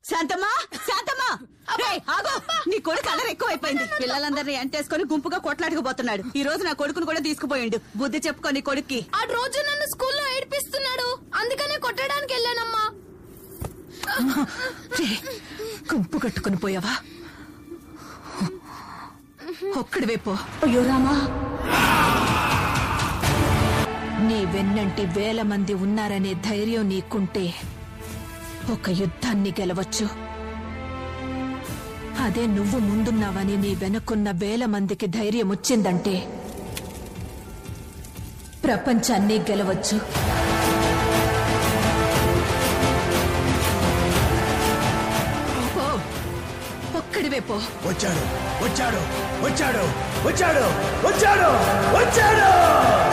శాంతమ్మా శాంతమ్మా రేయ్, ఆగు నీ కొడుకు అల్లరి ఎక్కువైపోయింది పిల్లలందరినీ ఎంటేసుకొని గుంపుగా కొట్లాడుకుపోతున్నాడు ఈ రోజు నా కొడుకును కూడా తీసుకుపోయిండు బుద్ధి చెప్పుకో నీ కొడుక్కి ఆ రోజు నన్ను స్కూల్లో ఏడిపిస్తున్నాడు అందుకనే కొట్టడానికి వెళ్ళానమ్మా రే, గుంపు కట్టుకుని పోయావా ఒక్కడివే పో అయ్యో రామా నీ వెన్నంటి వేల మంది ఉన్నారనే ధైర్యం నీకుంటే ఒక యుద్ధాన్ని గెలవచ్చు అదే నువ్వు ముందున్నావని నీ వెనకున్న వేల మందికి ధైర్యం వచ్చిందంటే ప్రపంచాన్ని గెలవచ్చు పో ఒక్కడివే పో వచ్చాడు వచ్చాడు వచ్చాడు వచ్చాడు వచ్చాడు వచ్చాడు